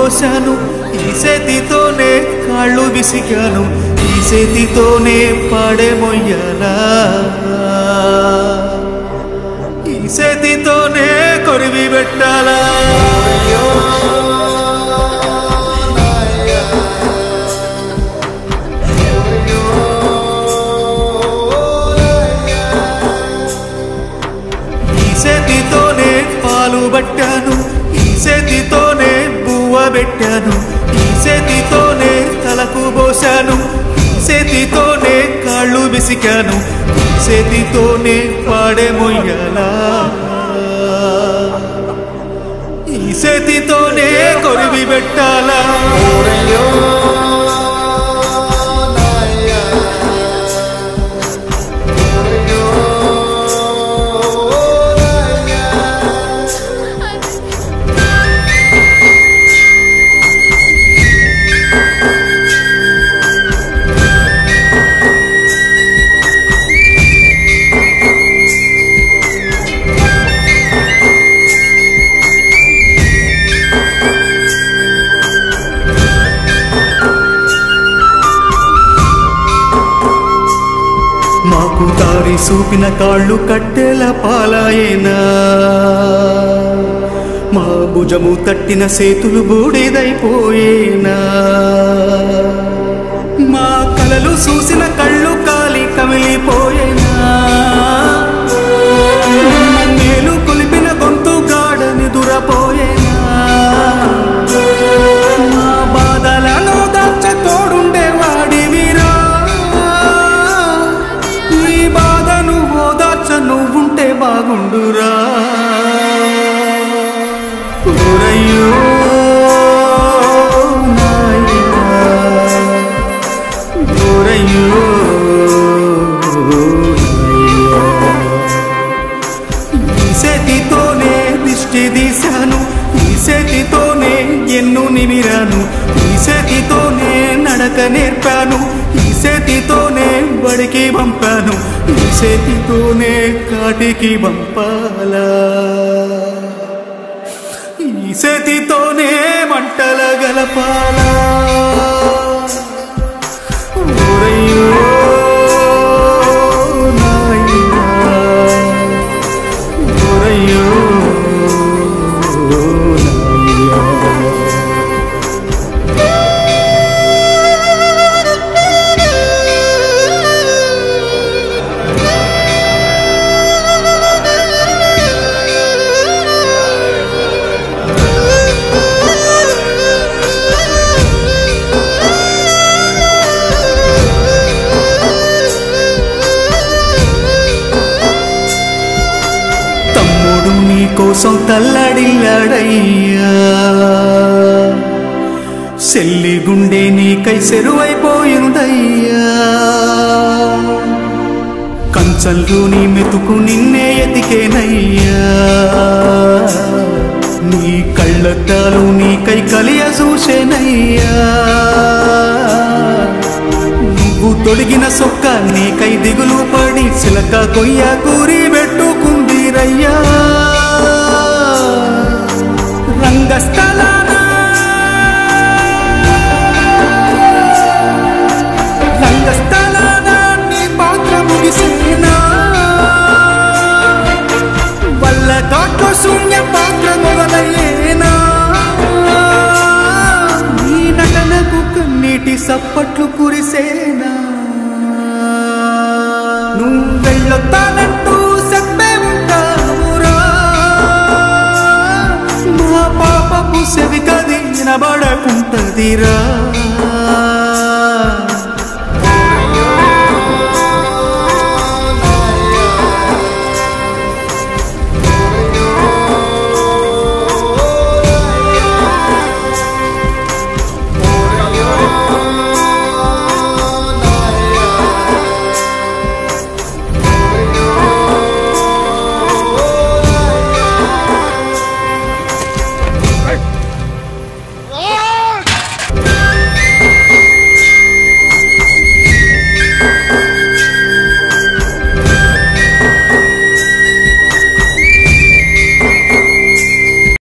పోశాను ఈ చేతితోనే కాళ్ళు విసిగాను ఈ చేతితోనే పాడే మొయ్యాలా ఈ చేతితోనే కొరివి పెట్టాలా ఈ చేతితోనే పాలు పట్టాను ఈ చేతితోనే బువ్వ పెట్టాను ఈ చేతితోనే తలకు పోశాను ఈ చేతితోనే కాళ్ళు విసికాను ఈ చేతితోనే పాడే మొయ్యాలా ఈ చేతితోనే కొరివి పెట్టాలా మాకు దారి చూపిన కాళ్ళు కట్టెల పాలాయేనా మా భుజము తట్టిన సేతులు బూడిదైపోయేనా మా కలలు చూసిన కళ్ళు కాలి కమిలిపోయేనా మేలు కొలిపిన గొంతు గాడని దురపోయేనా మా బాధలను దాచ తోడుండే వాడివిరా ఈ బాధను ఓదార్చ నువ్వుంటే బాగుండురా ఓరయ్యో నాయనా, ఓరయ్యో ఈ చేతితోనే దిష్టి తీశాను ఈ చేతితోనే ఎన్ను నిమిరాను ఈ చేతితోనే నడక నేర్పాను ఈ చేతితోనే బడికి పంపాను ఈ చేతితోనే కాటికి పంపాలా ఈ చేతితోనే మంటల గలపాలా ఓరయ్యో నాయనా ఓరయ్యో నాయ్యా. తమ్ముడు నీ కోసం తల్లడిల్లాడయ్యా సెల్లి గుండె నీకై సెరువైపోయిందయ్యా కంచంలో నీ మెతుకు నిన్నే ఎతికేనయ్యా నీ కళ్ళద్దాలు నీకై కలియ చూసేనయ్యా నువ్వు తొడిగిన సొక్క నీకై దిగులు పడి చిలక కొయ్య కూరి పెట్టుకుందిరయ్యా రంగస్థలాన రంగస్థలాన నీ పాత్ర ముగిసేనా వల్ల కాట్లో శూన్య పాత్ర మొదలయ్యేనా నీ నటనకు కన్నీటి సప్పట్లు కురిసేనా నువ్వు వెళ్ళొత్తానంటూ చెప్పే ఉంటావురా మా పాపపు సెవి కది వినబడకుంటదిరా